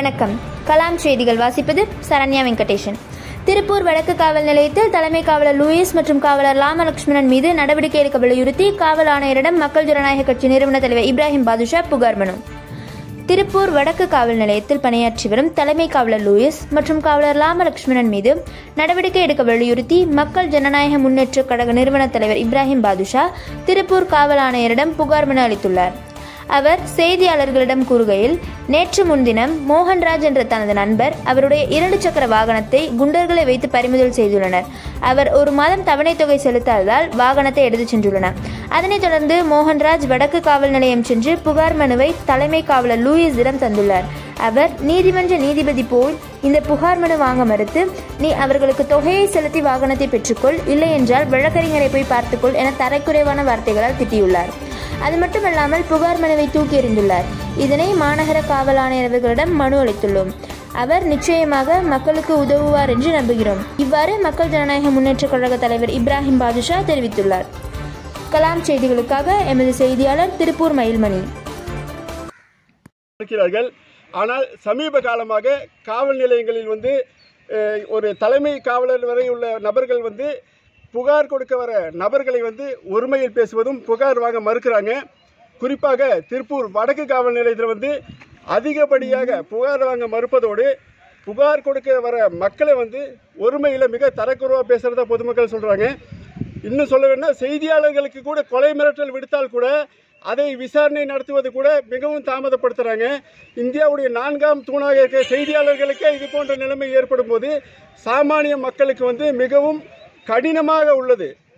வணக்கம் கலாம் செய்திகள் வாசிப்பது சரண்யா வெங்கடேஷன் திருப்பூர் வடக்கு காவல் நிலையத்தில் தலைமை காவலர் லூயிஸ் மற்றும் காவலர் ராமலட்சுமணன் மீது நடவடிக்கை எடுக்க வலியுறுத்தி காவல் ஆணையரிடம் மக்கள் ஜனநாயக கட்சி நிறுவன தலைவர் இப்ராஹிம் பாதுஷா புகார் மனு திருப்பூர் வடக்கு காவல் நிலையத்தில் பணியாற்றி வரும் தலைமை காவலர் லூயிஸ் மற்றும் காவலர் ராமலட்சுமணன் மீது நடவடிக்கை எடுக்க வலியுறுத்தி மக்கள் ஜனநாயக முன்னேற்ற கழக நிறுவன தலைவர் இப்ராஹிம் பாதுஷா திருப்பூர் காவல் ஆணையரிடம் புகார் மனு அளித்துள்ளார் அவர் செய்தியாளர்களிடம் கூறுகையில் நேற்று முன்தினம் மோகன்ராஜ் என்ற தனது நண்பர் அவருடைய இரண்டு சக்கர வாகனத்தை குண்டர்களை வைத்து பறிமுதல் செய்துள்ளனர் அவர் ஒரு மாதம் தவணை தொகை செலுத்தாததால் வாகனத்தை எடுத்துச் சென்றுள்ளனர் அதனைத் தொடர்ந்து மோகன்ராஜ் வடக்கு காவல் நிலையம் சென்று புகார் மனுவை தலைமை காவலர் லூயிஸிடம் தந்துள்ளார் அவர் நீதிமன்ற நீதிபதி போல் இந்த புகார் மனு வாங்க மறுத்து நீ அவர்களுக்கு தொகையை செலுத்தி வாகனத்தை பெற்றுக்கொள் இல்லை என்றால் வழக்கறிஞரை போய் பார்த்துக்கொள் என தரைக்குறைவான வார்த்தைகளால் திட்டியுள்ளார் அது மட்டுமல்லாமல் புகார் மனுவை தூக்கி எறிந்துள்ளார் இதனை மாநகர காவல் ஆணையர் அவர்களிடம் மனு அளித்துள்ளோம் அவர் நிச்சயமாக மக்களுக்கு உதவுவார் என்று நம்புகிறோம் இவ்வாறு மக்கள் ஜனநாயக முன்னேற்ற கழக தலைவர் இப்ராஹிம் பாதுஷா தெரிவித்துள்ளார் கலாம் செய்திகளுக்காக எமது செய்தியாளர் திருப்பூர் மயில்மணி இருக்கிறார்கள் ஆனால் சமீப காலமாக காவல் நிலையங்களில் வந்து அஹ், ஒரு தலைமை காவலர் வரை உள்ள நபர்கள் வந்து புகார் கொடுக்க வர நபர்களை வந்து ஒருமையில் பேசுவதும் புகார் வாங்க மறுக்கிறாங்க குறிப்பாக திருப்பூர் வடக்கு காவல் நிலையத்தில் வந்து அதிகப்படியாக புகார் வாங்க மறுப்பதோடு புகார் கொடுக்க வர மக்களை வந்து ஒருமையில் மிக தரக்குறைவாக பேசுகிறதா பொதுமக்கள் சொல்கிறாங்க இன்னும் சொல்ல வேணா செய்தியாளர்களுக்கு கூட கொலை மிரட்டல் விடுத்தால் கூட அதை விசாரணை நடத்துவது கூட மிகவும் தாமதப்படுத்துகிறாங்க இந்தியாவுடைய நான்காம் தூணாக இருக்க செய்தியாளர்களுக்கே இது போன்ற நிலைமை ஏற்படும் போது சாமானிய மக்களுக்கு வந்து மிகவும் கடினமாக உள்ளது